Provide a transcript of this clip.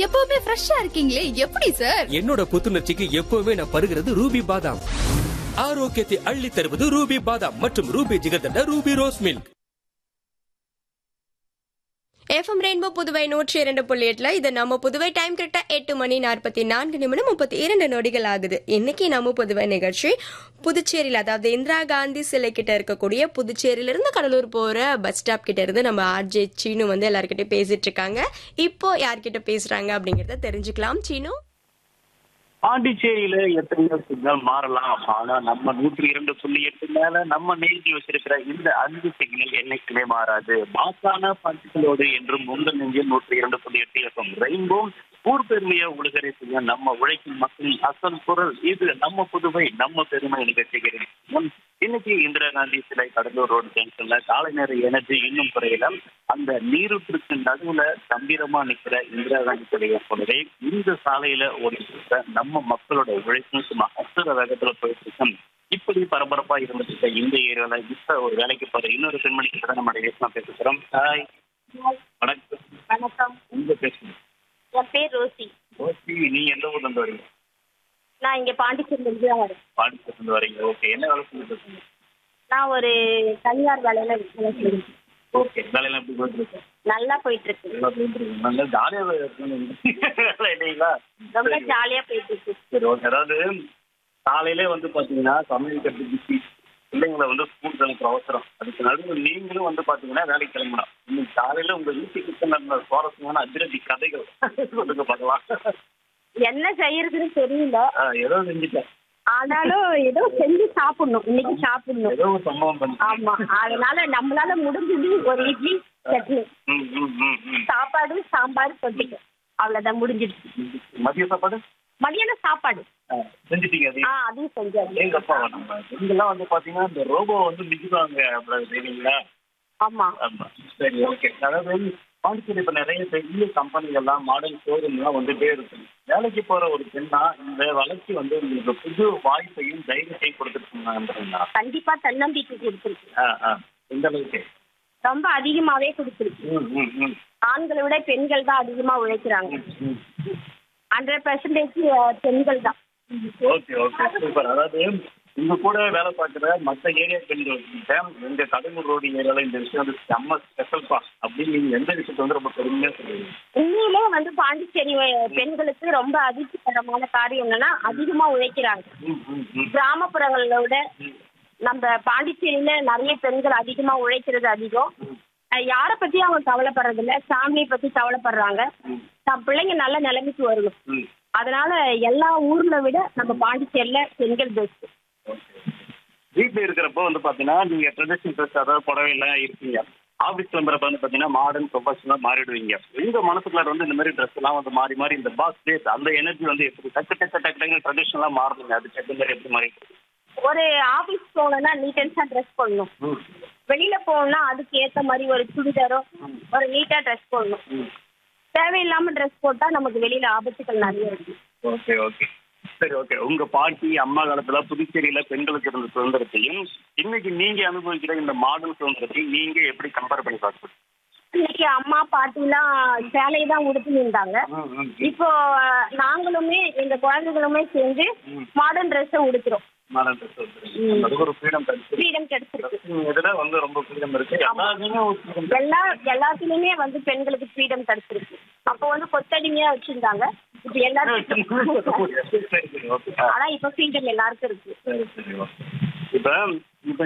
எப்பவுமே ஃப்ரெஷ்ஷா இருக்கீங்களே எப்படி சார் என்னோட புத்துணர்ச்சிக்கு எப்பவுமே நான் பருகிறது ரூபி பாதாம் ஆரோக்கியத்தை அள்ளி தருவது ரூபி பாதாம் மற்றும் Ruby jigarthanda Ruby rose milk FM Rainbow Puduvai நூற்றி இரண்டு புள்ளி எட்டுல இது நம்ம புதுவை டைம் கரெக்டா எட்டு மணி நாற்பத்தி நான்கு நிமிடம் முப்பத்தி இரண்டு நொடிகள் ஆகுது இன்னைக்கு நம்ம புதுவை நிகழ்ச்சி புதுச்சேரியில் அதாவது இந்திரா காந்தி சிலை கிட்ட இருக்கக்கூடிய புதுச்சேரியில இருந்து கடலூர் போற பஸ் ஸ்டாப் கிட்ட இருந்து நம்ம ஆர்ஜே சீனு வந்து எல்லார்கிட்டயும் பேசிட்டு இருக்காங்க இப்போ யார்கிட்ட பேசுறாங்க அப்படிங்கறத தெரிஞ்சுக்கலாம் சீனு பாண்டிச்சேரியில எத்தனையோ சிக்னல் மாறலாம் ஆனா நம்ம நூற்றி இரண்டு புள்ளி எட்டு மேல நம்ம நேரில் வச்சிருக்கிற இந்த அஞ்சு சிக்னல் என்னைக்குமே மாறாது மாசான பஞ்சுகளோடு என்றும் உங்கள் நெஞ்சில் நூற்றி இரண்டு புள்ளி எட்டு எஃப்எம் ரெயின்போ ஊர் பெருமையை உலகரை செய்ய நம்ம உழைக்கும் மக்களின் அசல் குரல் இது நம்ம புதுவை நம்ம பெருமை நிகழ்ச்சிகிறேன் இன்னைக்கு இந்திரா காந்தி சிலை கடலூர் ரோடு ஜங்ஷன்ல காலை நேர எனர்ஜி இன்னும் குறையல அந்த நீரூற்றுக்கு நடுவுல கம்பீரமா நிக்கிற இந்திரா காந்தி சிலையை போலவே இந்த சாலையில ஓடிட்டு இருக்க நம்ம மக்களோட உழைப்பும் சும்மா அசுர வேகத்துல போயிட்டு இருக்கோம் இப்படி பரபரப்பா இருந்துட்டு இருக்க இந்த ஏரியால இப்ப ஒரு வேலைக்கு போற இன்னொரு பெண்மணி கிட்ட தான் நம்ம பேசலாம் பேசுகிறோம் ஹாய் வணக்கம் வணக்கம் உங்க பேசுங்க என் பேர் ரோசி ஓகே நீங்க எந்த ஊர்ல இருந்து வரீங்க நான் இங்க பாண்டிச்சேரியில இருந்து தான் வரேன் பாண்டிச்சேரில இருந்து வரீங்க ஓகே என்ன வேலை செஞ்சுட்டு இருக்கீங்க நான் ஒரு தனியார் வேலையில வேலை செய்றேன். ஓகே வேலையெல்லாம் எப்படி போயிட்டு இருக்கு நல்லா போயிட்டு இருக்கு நல்லா போயிட்டு இருக்கு. நல்லா ஜாலியா இருக்கீங்களா இல்லைங்களா ரொம்ப சரி, ஜாலியா போயிட்டு இருக்கு சரி ஓகே அதாவது காலையிலே வந்து பாத்தீங்கன்னா சமையல் கட்டு பிஸி பிள்ளைங்களை வந்து ஸ்கூல் கிளம்புற அவசரம் அதுக்கு நடுவில் நீங்களும் வந்து பாத்தீங்கன்னா வேலைக்கு கிளம்பலாம் இன்னைக்கு காலையில உங்க வீட்டுக்கு நடந்த சுவாரஸ்யமான அதிரடி கதைகள் சொல்லுங்க பார்க்கலாம் என்ன செய்யறதுன்னு தெரியல ஆ, ஏதோ செஞ்சுட்டேன் ஆனாலும் ஏதோ செஞ்சு சாப்பிடணும் இன்னைக்கு சாப்பிடணும் ஏதோ ஒரு சம்பவம் பண்ணி ஆமா அதனால நம்மளால முடிஞ்சது ஒரு இட்லி சட்னி ம் ம் ம் ம் சாப்பாடு சாம்பார் தொட்டிக்க அவ்வளவுதான் முடிஞ்சிடுச்சு மதிய சாப்பாடு மதியானம் சாப்பாடு ஆ, செஞ்சுட்டீங்க அது ஆ அதையும் செஞ்சாச்சு எங்க அப்பா நம்ம இங்கெல்லாம் வந்து பாத்தீங்கன்னா இந்த ரோபோ வந்து மிகுதாங்க அவ்வளவு தெரியுங்களா ஆமா ஆமா சரி ஓகே அதாவது பாண்டிச்சேரி இப்ப நிறைய பெரிய கம்பெனிகள்லாம் மாடல் ஷோரூம்லாம் வந்துட்டே இருக்கு வேலைக்கு போற ஒரு பெண்ணா இந்த வளர்ச்சி வந்து உங்களுக்கு புது வாய்ப்பையும் தைரியத்தையும் கொடுத்துருக்குங்களா கண்டிப்பா தன்னம்பிக்கை கொடுத்துருக்கு ஆ ஆ எந்த அளவுக்கு ரொம்ப அதிகமாவே கொடுத்துருக்கு ம் ம் ம் ஆண்களை விட பெண்கள் தான் அதிகமா உழைக்கிறாங்க ம் ஹண்ட்ரட் பெர்சன்டேஜ் பெண்கள் தான் ஓகே ஓகே சூப்பர் அதாவது உங்க கூட வேலை பார்க்குற மற்ற ஏரியா பெண்கள் கிட்ட எங்க கடலூர் ரோடு ஏரியால இந்த விஷயம் வந்து செம்ம ஸ்பெஷல்ப்பா அப்படின்னு நீங்க எந்த விஷயத்த வந்து ரொம்ப பெருமையா சொல்லுவீங்க உண்மையிலே வந்து பாண்டிச்சேரி அஹ், பெண்களுக்கு ரொம்ப அதிர்ச்சிகரமான காரியம் என்னன்னா அதிகமா உழைக்கிறாங்க ம் ம் ம் கிராமப்புறங்களை விட நம்ம பாண்டிச்சேரியில நிறைய பெண்கள் அதிகமா உழைக்கிறது அதிகம் அஹ், யாரை பத்தி அவங்க கவலைப்படுறது இல்ல ஃபேமிலியை பத்தி கவலைப்படுறாங்க தன் பிள்ளைங்க நல்ல நிலைமைக்கு வரணும் ம் அதனால எல்லா ஊர்ல விட நம்ம பாண்டிச்சேரியில பெண்கள் பெஸ்ட் வீட்டுல இருக்கிறப்போ வந்து பாத்தீங்கன்னா நீங்க ட்ரெடிஷனல் ட்ரெஸ் அதாவது புடவை எல்லாம் இருக்கீங்க ஆபீஸ் கிளம்புறப்ப வந்து பாத்தீங்கன்னா மாடர்ன் ப்ரொஃபஷனலா மாறிடுவீங்க உங்க மனசுக்குள்ள வந்து இந்த மாதிரி ட்ரெஸ் எல்லாம் வந்து மாறி மாறி இந்த பாஸ் டேஸ் அந்த எனர்ஜி வந்து எப்படி டக்கு டக்கு டக்கு டக்கு ட்ரெடிஷனலா மாறுதுங்க அது டக்கு மாதிரி எப்படி மாறி ஒரு ஆபீஸ் போகணும்னா நீட்டன்ஸா ட்ரெஸ் பண்ணணும் ம் வெளியில போகணும்னா அதுக்கு ஏத்த மாதிரி ஒரு சுடிதாரோ ஒரு நீட்டா ட்ரெஸ் போடணும் ம் தேவையில்லாம ட்ரெஸ் போட்டா நமக்கு வெளியில ஆபத்துகள் நிறைய இருக்கு ஓகே ஓகே சரி ஓகே உங்க பாட்டி அம்மா காலத்துல புதுச்சேரியில பெண்களுக்கு இருந்த சுதந்திரத்தையும் இன்னைக்கு நீங்க அனுபவிக்கிற இந்த மாடர்ன் சுதந்திரத்தையும் நீங்க எப்படி கம்பேர் பண்ணி பார்க்கணும் இன்னைக்கு அம்மா பாட்டிலாம் சேலையை தான் உடுத்தி இருந்தாங்க இப்போ அஹ், நாங்களுமே எங்க குழந்தைகளுமே சேர்ந்து மாடர்ன் ட்ரெஸ்ஸை உடுத்துறோம் மாடர்ன் ட்ரெஸ் அது ஒரு ஃப்ரீடம் கிடைச்சு ஃப்ரீடம் கிடைச்சிருக்கு இதுல வந்து ரொம்ப ஃப்ரீடம் இருக்கு எல்லாருக்குமே ஒரு freedom எல்லா எல்லாத்துலயுமே வந்து பெண்களுக்கு ஃப்ரீடம் கிடைச்சிருக்கு அப்போ வந்து கொத்தடிமையா வச்சிருந்தாங்க இப்ப எல்லாருக்கும் சரி சரி ஓகே ஆனா இப்ப ஃப்ரீடம் எல்லாருக்கும் இருக்கு சரி சரி ஓகே இப்ப இப்ப